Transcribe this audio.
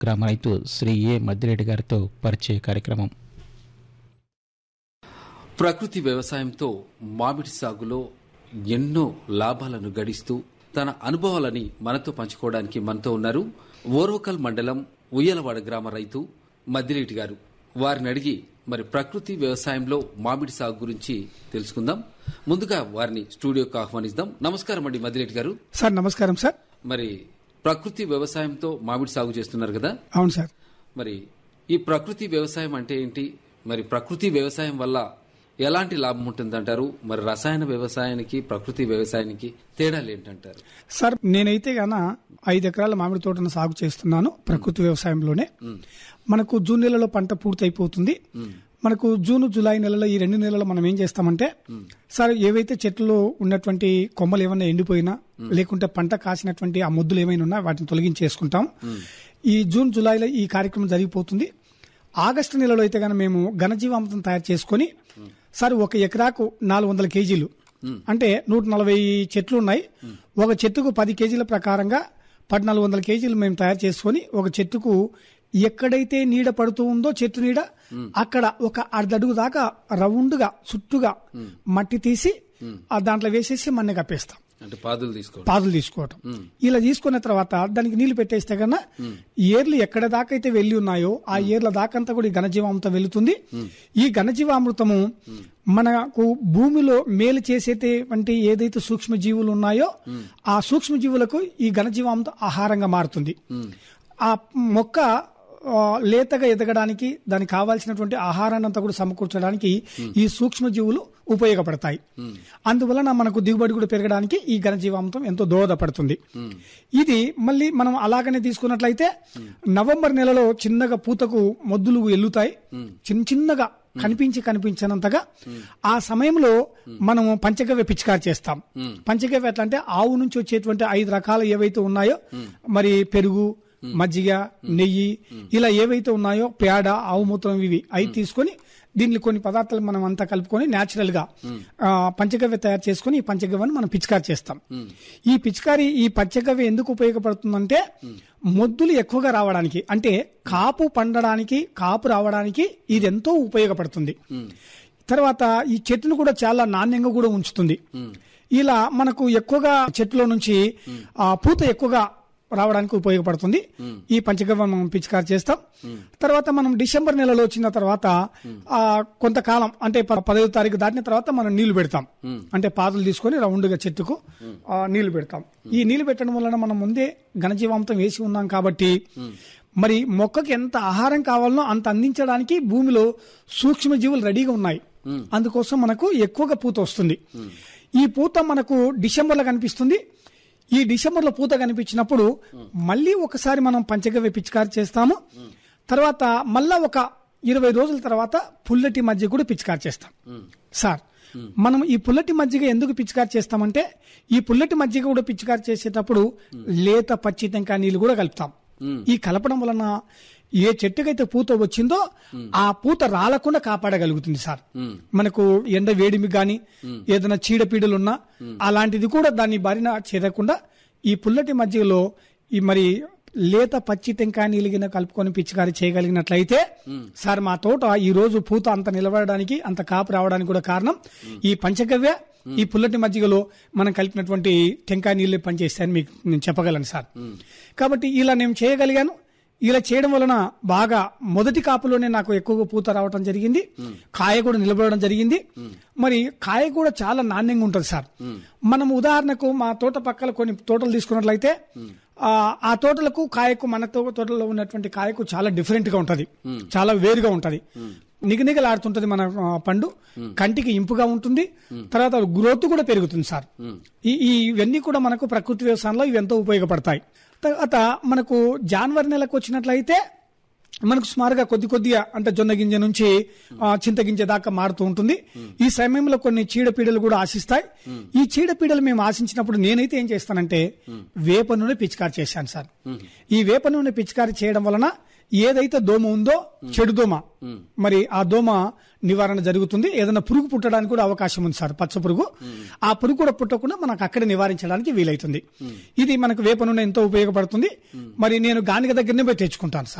గ్రామ రైతు శ్రీ ఏ మద్దిరెడ్డి గారితో పరిచయ కార్యక్రమం ప్రకృతి వ్యవసాయంతో మామిడి సాగులో ఎన్నో లాభాలను గడిస్తూ తన అనుభవాలని మనతో పంచుకోవడానికి మనతో ఉన్నారు ఓర్వకల్ మండలం ఉయ్యలవాడ గ్రామ రైతు మద్దిరెడ్డి గారు వారిని అడిగి మరి ప్రకృతి వ్యవసాయంలో మామిడి సాగు గురించి తెలుసుకుందాం ముందుగా వారిని స్టూడియోకి ఆహ్వానిస్తాం నమస్కారం అండి మద్దిరెడ్డి గారు సార్ నమస్కారం సార్ మరి ప్రకృతి వ్యవసాయంతో మామిడి సాగు చేస్తున్నారు కదా అవును సార్ మరి ఈ ప్రకృతి వ్యవసాయం అంటే ఏంటి మరి ప్రకృతి వ్యవసాయం వల్ల ఎలాంటి లాభం ఉంటుందంటారు మరి రసాయన వ్యవసాయానికి ప్రకృతి వ్యవసాయానికి తేడాలు ఏంటంటారు సార్ నేనైతే గాన ఐదు ఎకరాల మామిడి తోటను సాగు చేస్తున్నాను ప్రకృతి వ్యవసాయంలోనే మనకు జూన్ నెలలో పంట పూర్తయిపోతుంది మనకు జూన్ జూలై నెలలో ఈ రెండు నెలల్లో మనం ఏం చేస్తామంటే సార్ ఏవైతే చెట్లు ఉన్నటువంటి కొమ్మలు ఏమైనా ఎండిపోయినా లేకుంటే పంట కాసినటువంటి ఆ ముద్దులు ఏమైనా ఉన్నా వాటిని తొలగించేసుకుంటాం ఈ జూన్ జూలైలో ఈ కార్యక్రమం జరిగిపోతుంది ఆగస్టు నెలలో అయితే గన మేము ఘనజీవామృతం తయారు చేసుకొని సార్ ఒక ఎకరాకు నాలుగు వందల కేజీలు అంటే నూట నలభై చెట్లు ఉన్నాయి ఒక చెట్టుకు పది కేజీల ప్రకారంగా పద్నాలుగు వందల కేజీలు మేము తయారు చేసుకొని ఒక చెట్టుకు ఎక్కడైతే నీడ పడుతూ ఉందో చెట్టు నీడ అక్కడ ఒక అర్ధడుగు దాకా రౌండ్గా చుట్టుగా మట్టి తీసి ఆ దాంట్లో వేసేసి మన్ని కప్పేస్తాం అంటే పాదులు తీసుకోవడం పాదులు తీసుకోవటం ఇలా తీసుకున్న తర్వాత దానికి నీళ్లు పెట్టేస్తే కన్నా ఏర్లు ఎక్కడ దాకా అయితే వెళ్ళి ఉన్నాయో ఆ ఏర్ల దాకంతా కూడా ఈ ఘనజీవామృతం వెళుతుంది ఈ ఘనజీవామృతము మనకు భూమిలో మేలు చేసేటువంటి ఏదైతే సూక్ష్మజీవులు ఉన్నాయో ఆ సూక్ష్మజీవులకు ఈ ఘనజీవామృతం ఆహారంగా మారుతుంది ఆ మొక్క ఆ, లేతగా ఎదగడానికి దానికి కావాల్సినటువంటి ఆహారాన్ని అంతా కూడా సమకూర్చడానికి ఈ సూక్ష్మజీవులు ఉపయోగపడతాయి అందువలన మనకు దిగుబడి కూడా పెరగడానికి ఈ ఘనజీవామృతం ఎంతో దోహదపడుతుంది ఇది మళ్ళీ మనం అలాగనే తీసుకున్నట్లయితే నవంబర్ నెలలో చిన్నగా పూతకు మొద్దులు ఎల్లుతాయి చిన్న చిన్నగా కనిపించి కనిపించనంతగా ఆ సమయంలో మనం పంచగవ్య పిచికారి చేస్తాం పంచగవ్య ఎట్లా అంటే ఆవు నుంచి వచ్చేటువంటి ఐదు రకాలు ఏవైతే ఉన్నాయో మరి పెరుగు మజ్జిగ నెయ్యి ఇలా ఏవైతే ఉన్నాయో పేడ ఆవు మూత్రం ఇవి అవి తీసుకొని దీంట్లో కొన్ని పదార్థాలు మనం అంతా కలుపుకొని న్యాచురల్ గా ఆ, పంచగవ్య తయారు చేసుకొని ఈ పంచగవ్యను మనం పిచికారి చేస్తాం ఈ పిచికారి ఈ పంచగవ్య ఎందుకు ఉపయోగపడుతుందంటే మొద్దులు ఎక్కువగా రావడానికి అంటే కాపు పండడానికి కాపు రావడానికి ఇది ఎంతో ఉపయోగపడుతుంది తర్వాత ఈ చెట్టును కూడా చాలా నాణ్యంగా కూడా ఉంచుతుంది ఇలా మనకు ఎక్కువగా చెట్టులో నుంచి ఆ పూత ఎక్కువగా రావడానికి ఉపయోగపడుతుంది ఈ పంచగవ్య మనం పిచికారి చేస్తాం తర్వాత మనం డిసెంబర్ నెలలో వచ్చిన తర్వాత ఆ కొంతకాలం అంటే ప- పదహైదు తారీఖు దాటిన తర్వాత మనం నీళ్లు పెడతాం అంటే పాదులు తీసుకొని రౌండ్గా చెట్టుకు ఆ, నీళ్లు పెడతాం ఈ నీళ్లు పెట్టడం వలన మనం ముందే ఘనజీవామృతం వేసి ఉన్నాం కాబట్టి మరి మొక్కకి ఎంత ఆహారం కావాలనో అంత అందించడానికి భూమిలో సూక్ష్మజీవులు రెడీగా ఉన్నాయి అందుకోసం మనకు ఎక్కువగా పూత వస్తుంది ఈ పూత మనకు డిసెంబర్లో కనిపిస్తుంది ఈ డిసెంబర్లో పూత కనిపించినప్పుడు మళ్ళీ ఒకసారి మనం పంచగవ్య పిచికారి చేస్తాము తర్వాత మళ్ళా ఒక ఇరవై రోజుల తర్వాత పుల్లటి మధ్య కూడా పిచికారి చేస్తాం సార్ మనం ఈ పుల్లటి మజ్జిగ ఎందుకు పిచికారి చేస్తామంటే ఈ పుల్లటి మజ్జిగ కూడా పిచికారి చేసేటప్పుడు లేత పచ్చి టెంకాయ నీళ్ళు కూడా కలుపుతాం ఈ కలపడం వలన ఏ చెట్టుకైతే పూత వచ్చిందో ఆ పూత రాలకుండా కాపాడగలుగుతుంది సార్ మనకు ఎండ వేడిమి గాని ఏదైనా చీడపీడలున్నా అలాంటిది కూడా దాన్ని బారిన చేరకుండా ఈ పుల్లటి మధ్యలో ఈ మరి లేత పచ్చి టెంకాయ నీలిగిన కలుపుకొని పిచికారి చేయగలిగినట్లయితే సార్ మా తోట ఈ రోజు పూత అంత నిలబడడానికి అంత కాపు రావడానికి కూడా కారణం ఈ పంచగవ్య ఈ పుల్లటి మజ్జిగలో మనం కలిపినటువంటి టెంకాయ నీళ్ళే పనిచేస్తాయని మీకు నేను చెప్పగలను సార్ కాబట్టి ఇలా నేను చేయగలిగాను ఇలా చేయడం వలన బాగా మొదటి కాపులోనే నాకు ఎక్కువగా పూత రావడం జరిగింది కాయ కూడా నిలబడడం జరిగింది మరి కాయ కూడా చాలా నాణ్యంగా ఉంటుంది సార్ మనం ఉదాహరణకు మా తోట పక్కల కొన్ని తోటలు తీసుకున్నట్లయితే ఆ, ఆ తోటలకు కాయకు మన తో- తోటలో ఉన్నటువంటి కాయకు చాలా డిఫరెంట్ గా ఉంటది చాలా వేరుగా ఉంటది నిగనిగలాడుతుంటది మన ఆ, పండు కంటికి ఇంపుగా ఉంటుంది తర్వాత గ్రోత్ కూడా పెరుగుతుంది సార్ ఈ ఈ ఇవన్నీ కూడా మనకు ప్రకృతి వ్యవసాయంలో ఇవి ఎంతో ఉపయోగపడతాయి తర్వాత మనకు జనవరి నెలకు వచ్చినట్లయితే మనకు సుమారుగా కొద్ది కొద్దిగా అంటే జొన్న గింజ నుంచి ఆ, చింతగింజ దాకా మారుతూ ఉంటుంది ఈ సమయంలో కొన్ని చీడపీడలు కూడా ఆశిస్తాయి ఈ చీడపీడలు మేము ఆశించినప్పుడు నేనైతే ఏం చేస్తానంటే వేప నూనె పిచికారి చేశాను సార్ ఈ వేప నూనె పిచికారి చేయడం వలన ఏదైతే దోమ ఉందో చెడు దోమ మరి ఆ దోమ నివారణ జరుగుతుంది ఏదైనా పురుగు పుట్టడానికి కూడా అవకాశం ఉంది సార్ పచ్చ పురుగు ఆ పురుగు కూడా పుట్టకుండా మనకు అక్కడే నివారించడానికి వీలైతుంది ఇది మనకు వేప నూనె ఎంతో ఉపయోగపడుతుంది మరి నేను గానిగ దగ్గరనే పోయి తెచ్చుకుంటాను సార్